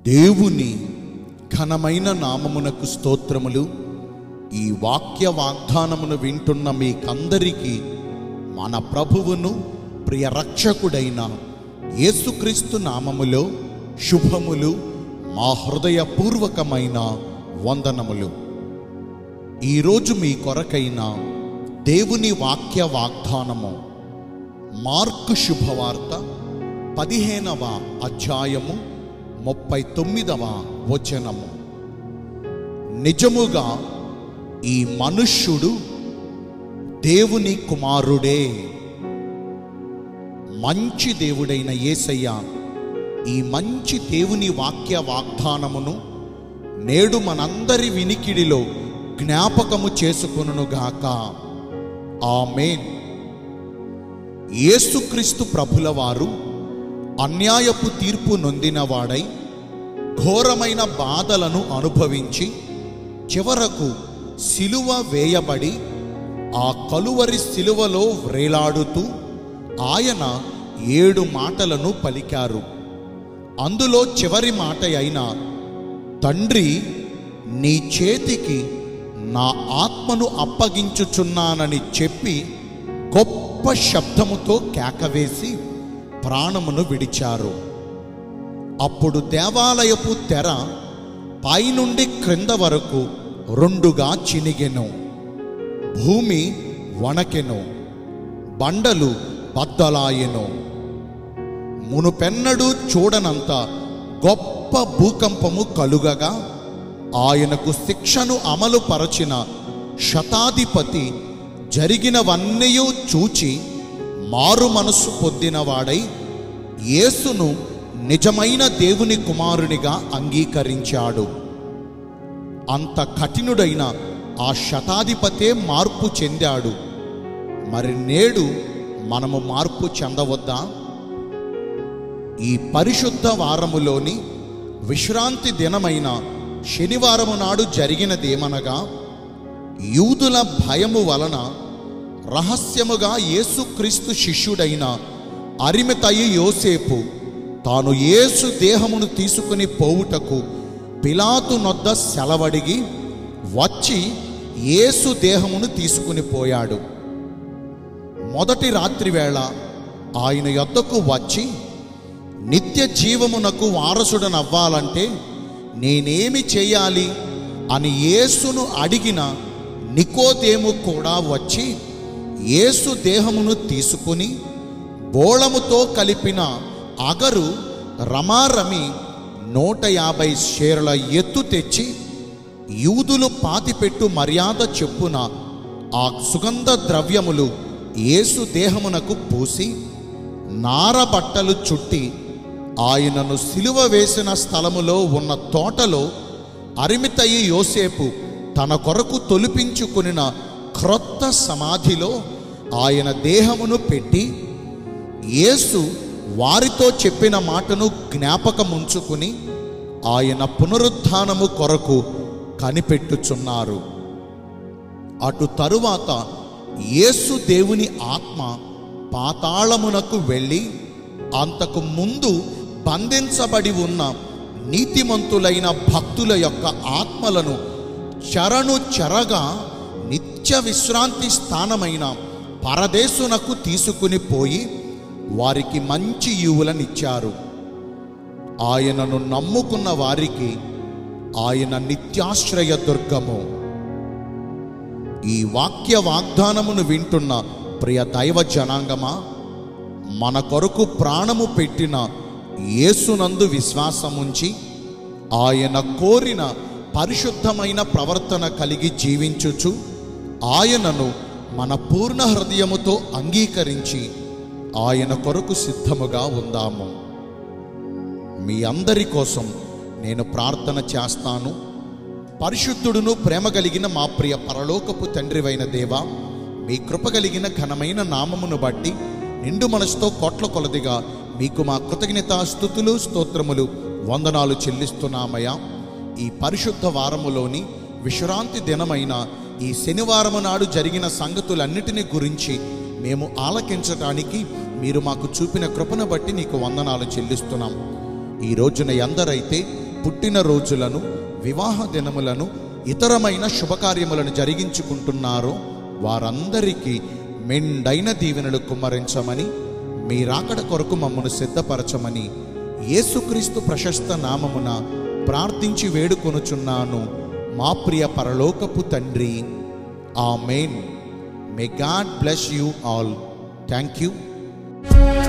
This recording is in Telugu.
దేవుని ఘనమైన నామమునకు స్తోత్రములు ఈ వాక్య వాగ్దానమును వింటున్న మీకందరికీ మన ప్రభువును ప్రియ రక్షకుడైన యేసుక్రీస్తు నామములో శుభములు మా హృదయపూర్వకమైన వందనములు ఈరోజు మీ కొరకైన దేవుని వాక్య వాగ్దానము మార్కు శుభవార్త పదిహేనవ అధ్యాయము ముప్పై తొమ్మిదవ వచనము నిజముగా ఈ మనుష్యుడు దేవుని కుమారుడే మంచి దేవుడైన యేసయ్య ఈ మంచి దేవుని వాక్య వాగ్దానమును నేడు మనందరి వినికిడిలో జ్ఞాపకము చేసుకొనుగాక ఆమేన్ యేసుక్రీస్తు ప్రభుల వారు అన్యాయపు తీర్పు నొందినవాడై ఘోరమైన బాధలను అనుభవించి చివరకు సిలువ వేయబడి ఆ కలువరి సిలువలో వ్రేలాడుతూ ఆయన ఏడు మాటలను పలికారు అందులో చివరి మాట అయిన తండ్రి నీ చేతికి నా ఆత్మను అప్పగించుచున్నానని చెప్పి గొప్ప శబ్దముతో కేకవేసి ప్రాణమును విడిచారు అప్పుడు దేవాలయపు తెర పైనుండి క్రింద వరకు రెండుగా చినిగెను భూమి వణకెను బండలు బద్దలాయెను మునుపెన్నడూ చూడనంత గొప్ప భూకంపము కలుగగా ఆయనకు శిక్షను అమలు పరచిన శతాధిపతి జరిగినవన్నీ చూచి మారు మనస్సు పొందినవాడై యేసును నిజమైన దేవుని కుమారునిగా అంగీకరించాడు అంత కఠినుడైన ఆ శతాధిపతే మార్పు చెందాడు మరి నేడు మనము మార్పు చెందవద్దా ఈ పరిశుద్ధ వారములోని విశ్రాంతి దినమైన శనివారము నాడు జరిగినదేమనగా యూదుల భయము వలన రహస్యముగా యేసుక్రీస్తు శిష్యుడైన అరిమితయి యోసేపు తాను యేసు దేహమును తీసుకుని పోవుటకు పిలాతు నొద్ద సెలవడిగి వచ్చి యేసు దేహమును తీసుకుని పోయాడు మొదటి రాత్రి వేళ ఆయన యొద్దకు వచ్చి నిత్య జీవమునకు వారసుడనవ్వాలంటే నేనేమి చేయాలి అని యేసును అడిగిన నికోదేము కూడా వచ్చి యేసు దేహమును తీసుకుని బోళముతో కలిపిన అగరు రమారమి నూట యాభై షేర్ల ఎత్తు తెచ్చి యూదులు పాతిపెట్టు మర్యాద చెప్పున ఆ సుగంధ ద్రవ్యములు యేసు దేహమునకు పూసి నార బట్టలు చుట్టి ఆయనను సిలువ వేసిన స్థలములో ఉన్న తోటలో అరిమితయి యోసేపు తన కొరకు తొలిపించుకునిన క్రొత్త సమాధిలో ఆయన దేహమును పెట్టి యేసు వారితో చెప్పిన మాటను జ్ఞాపకముంచుకుని ఆయన పునరుత్థానము కొరకు కనిపెట్టుచున్నారు అటు తరువాత యేసు దేవుని ఆత్మ పాతాళమునకు వెళ్ళి అంతకు ముందు బంధించబడి ఉన్న నీతిమంతులైన భక్తుల యొక్క ఆత్మలను చెరను చెరగా నిత్య విశ్రాంతి స్థానమైన పరదేశునకు తీసుకుని పోయి వారికి మంచి ఈవులనిచ్చారు ఆయనను నమ్ముకున్న వారికి ఆయన నిత్యాశ్రయ దుర్గము ఈ వాక్య వాగ్దానమును వింటున్న ప్రియ దైవ జనాంగమా మన కొరకు ప్రాణము పెట్టిన యేసునందు విశ్వాసముంచి ఆయన కోరిన పరిశుద్ధమైన ప్రవర్తన కలిగి జీవించుచు ఆయనను మన పూర్ణ హృదయముతో అంగీకరించి ఆయన కొరకు సిద్ధముగా ఉందాము మీ అందరి కోసం నేను ప్రార్థన చేస్తాను పరిశుద్ధుడును ప్రేమ కలిగిన మా ప్రియ పరలోకపు తండ్రివైన దేవా మీ కృప కలిగిన ఘనమైన నామమును బట్టి నిండు మనసుతో కోట్ల కొలదిగా మీకు మా కృతజ్ఞత స్థుతులు స్తోత్రములు వందనాలు చెల్లిస్తున్నామయ్యా ఈ పరిశుద్ధ వారములోని విశ్రాంతి దినమైన ఈ శనివారము నాడు జరిగిన సంగతులన్నిటిని గురించి మేము ఆలకించటానికి మీరు మాకు చూపిన కృపను బట్టి నీకు వందనాలు చెల్లిస్తున్నాం ఈ రోజున ఎందరైతే పుట్టినరోజులను వివాహ దినములను ఇతరమైన శుభకార్యములను జరిగించుకుంటున్నారో వారందరికీ మెండైన దీవెనలు కుమ్మరించమని మీ రాకడ కొరకు మమ్మను సిద్ధపరచమని యేసుక్రీస్తు ప్రశస్త నామమున ప్రార్థించి వేడుకొనుచున్నాను మా ప్రియ పరలోకపు తండ్రి amen may God bless you all thank you